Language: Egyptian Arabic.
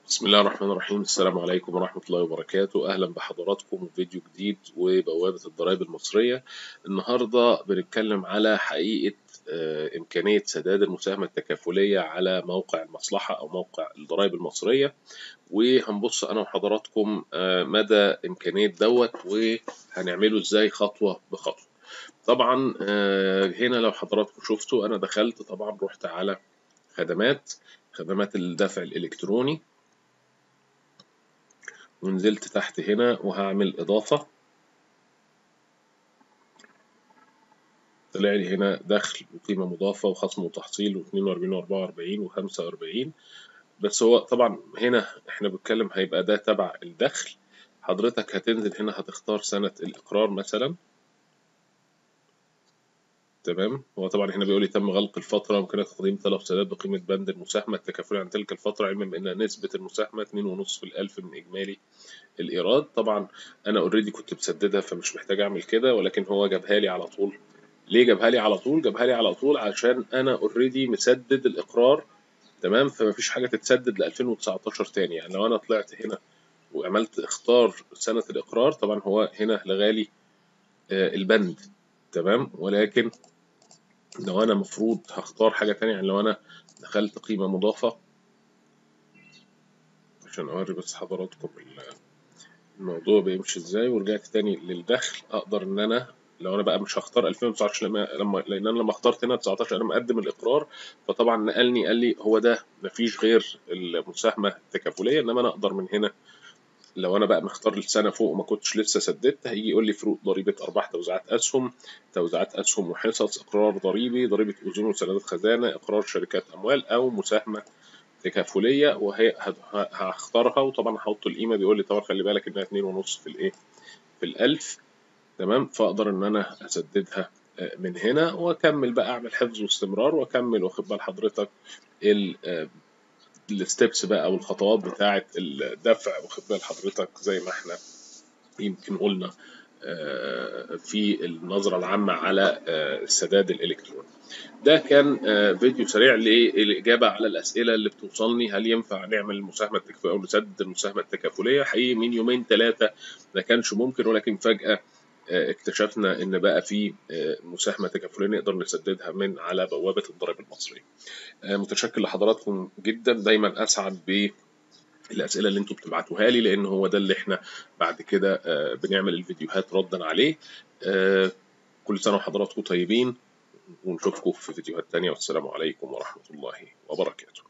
بسم الله الرحمن الرحيم السلام عليكم ورحمة الله وبركاته أهلا بحضراتكم في فيديو جديد وبوابة الضرائب المصرية النهاردة بنتكلم على حقيقة آه، إمكانية سداد المساهمة التكافلية على موقع المصلحة أو موقع الضرائب المصرية وهنبص أنا وحضراتكم آه، مدى إمكانية دوت وهنعمله إزاي خطوة بخطوة طبعا آه، هنا لو حضراتكم شفتوا أنا دخلت طبعا رحت على خدمات خدمات الدفع الإلكتروني ونزلت تحت هنا وهعمل إضافة طلع لي هنا دخل وقيمة مضافة وخصم وتحصيل واثنين وأربعين وأربعة وأربعين وخمسة وأربعين بس هو طبعا هنا احنا بنتكلم هيبقى ده تبع الدخل حضرتك هتنزل هنا هتختار سنة الإقرار مثلا تمام هو طبعا هنا بيقول لي تم غلق الفترة ويمكنك تقديم طلب سداد بقيمة بند المساهمة التكافلية عن تلك الفترة علما بأن نسبة المساهمة 2.5 في الألف من إجمالي الإيراد طبعا أنا أوريدي كنت مسددها فمش محتاج أعمل كده ولكن هو جابها لي على طول ليه جابها لي على طول؟ جابها لي على طول عشان أنا أوريدي مسدد الإقرار تمام فمفيش حاجة تتسدد ل 2019 تاني يعني لو أنا طلعت هنا وعملت اختار سنة الإقرار طبعا هو هنا لغالي آه، البند تمام ولكن لو انا مفروض هختار حاجة تانية يعني لو انا دخلت قيمة مضافة عشان اوري بس حضراتكم الموضوع بيمشي ازاي ورجعت تاني للدخل اقدر ان انا لو انا بقى مش هختار 2019 لما لما لان انا لما اخترت هنا 19 انا مقدم الاقرار فطبعا نقلني قال لي هو ده مفيش غير المساهمه التكافليه انما انا اقدر من هنا لو انا بقى مختار السنه فوق وما كنتش لسه سددت هيجي يقول لي فروق ضريبه ارباح توزيعات اسهم توزيعات اسهم وحصص اقرار ضريبي ضريبه اذون وسندات خزانه اقرار شركات اموال او مساهمه تكافليه وهي هختارها وطبعا هحط القيمه بيقول لي طبعا خلي بالك انها 2.5 في الايه في الالف تمام فاقدر ان انا اسددها آه، من هنا واكمل بقى اعمل حفظ واستمرار واكمل واخد بال حضرتك الستبس بقى او الخطوات بتاعه الدفع واخد بال حضرتك زي ما احنا يمكن قلنا آه، في النظرة العامة على آه، السداد الإلكتروني ده كان آه، فيديو سريع للإجابة على الأسئلة اللي بتوصلني هل ينفع نعمل المساهمة التكافلية أو نسدد المساهمة التكافلية حقيقي من يومين ثلاثة ما كانش ممكن ولكن فجأة اكتشفنا ان بقى في مساهمه تكافليه نقدر نسددها من على بوابه الضرائب المصريه. متشكر لحضراتكم جدا دايما اسعد ب الاسئله اللي انتم بتبعتوها لي لان هو ده اللي احنا بعد كده بنعمل الفيديوهات ردا عليه كل سنه وحضراتكم طيبين ونشوفكم في فيديوهات تانية والسلام عليكم ورحمه الله وبركاته